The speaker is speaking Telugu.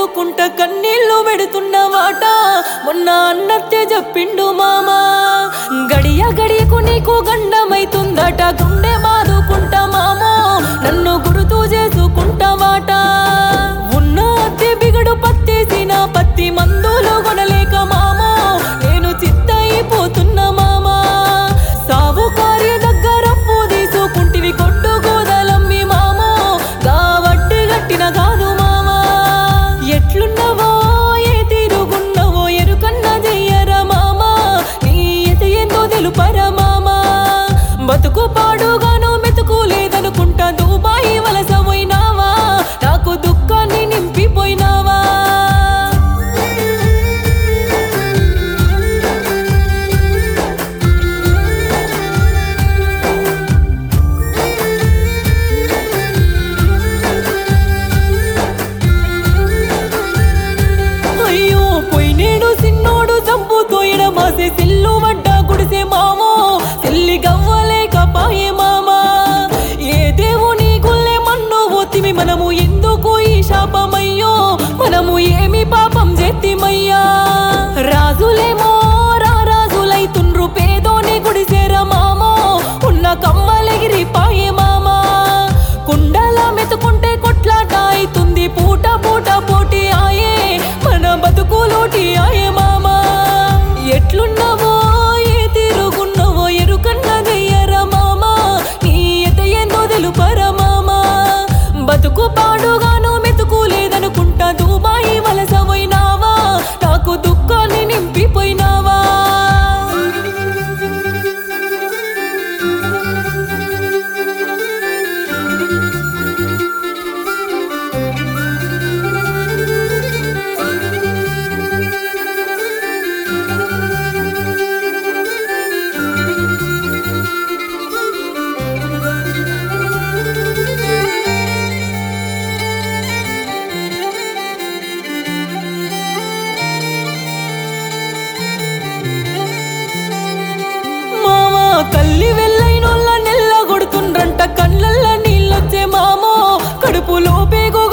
చేసుకుంట కన్నీళ్లు పెడుతున్న మాట మొన్న అన్నత్తే చెప్పిండు మామా గడియ గడియకు నీకు గండమైతుందట గుండె బాదుకుంటా మామో నన్ను గుర్తు చేసుకుంటావాట ఉన్న అద్దె బిగడు పత్తేసిన పత్తి మందులు కొనలేక మామో నేను చిత్తయిపోతున్నా మామా సావు కార్య దగ్గర అప్పు తీసుకుంటివి కొట్టు గోదలమ్మి మామో గా వడ్డీ గట్టిన కాదు మామా ఎట్లున్నవో ఏ తీరుగున్నవో ఎరుకన్న చెయ్యరా మామా నీ ఎత ఏందో తెలుపరా మామా బతుకు పాడుగాను మెతుకు లేదనుకుంటా దుబాయి వలస పోయినావా నాకు దుఃఖాన్ని నింపిపోయినావా అయ్యో పోయినేడు సిన్నోడు చంపుతో ఎడమాసే సిల్లు వడ్డ గుడిసే మామో సిల్లి గవ్వలేక పాయే మామా ఏ దేవుని గుల్లే మన్ను ఓతిమి మనము ఎందుకు ఈ శాపమయ్యో మనము ఏమి పాపం చేతిమయ్యా రాజులేమో రారాజులైతుండ్రు పేదోని గుడిసేర మామో ఉన్న కమ్మలగిరి పాయే మామా కుండల మెతుకుంటే కొట్లాట అయితుంది పూట పూట పోటీ ఆయే మన బతుకులోటి ఆయే మామా ఎట్లున్నావో ఏ తీరుగున్నావో ఎరుకన్న దెయ్యరా మామా నీ ఎత ఏందో తెలుపరా మామా బతుకు పాడుగాను మెతుకు లేదనుకుంటా దుబాయి వలస పోయినావా నాకు దుఃఖాన్ని నింపిపోయినావా మామా కల్లి వెళ్ళైనోళ్ళ నెల్ల కొడుతుండ్రంట కళ్ళల్ల నీళ్ళొచ్చే మామో కడుపులో పేగు